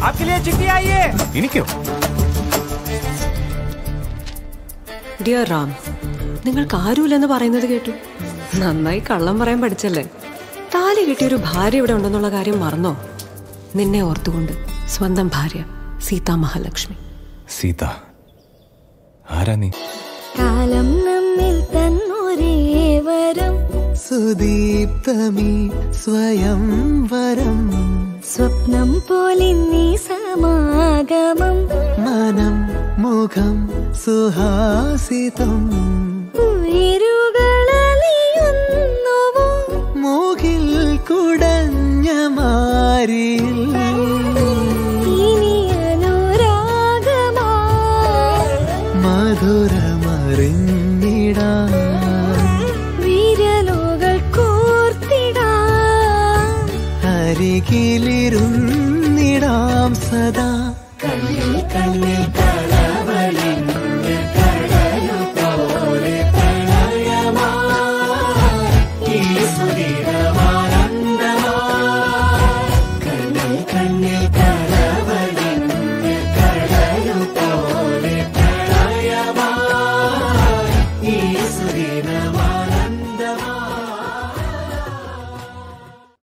आपके लिए चिट्ठी आई है എനിക്കോ ഡിയർ റാം നിങ്ങൾക്ക് ആരുമില്ലെന്ന് പറയുന്നത് കേട്ടു നന്നായി കള്ളം പറയാൻ പഠിച്ചല്ലേ താലി കിട്ടിയൊരു ഭാര്യ ഇവിടെ ഉണ്ടെന്നുള്ള കാര്യം മറന്നോ നിന്നെ ഓർത്തുകൊണ്ട് സ്വന്തം ഭാര്യ സീതാ മഹാലക്ഷ്മി സീത ആരാ നീ കാലം നമ്മിൽ തന്നൊരേ വരം സുദീപ്തമീ സ്വയം വരം സ്വപ്നം പോലെ നീ സമാഗമം മനം മുഖം സുഹാസിതം ഉയരുകളലിയുന്നുവോ മൂകിൽ കുടഞ്ഞ മാരിയിൽ ഇനി അനുരാഗമാ മധുരമറിഞ്ഞിടാൻ വിരലുകൾ കോർത്തിടാം അരികിലിരുന്നിടാം സദാ കണ്ണിൽ കണ്ണിൽ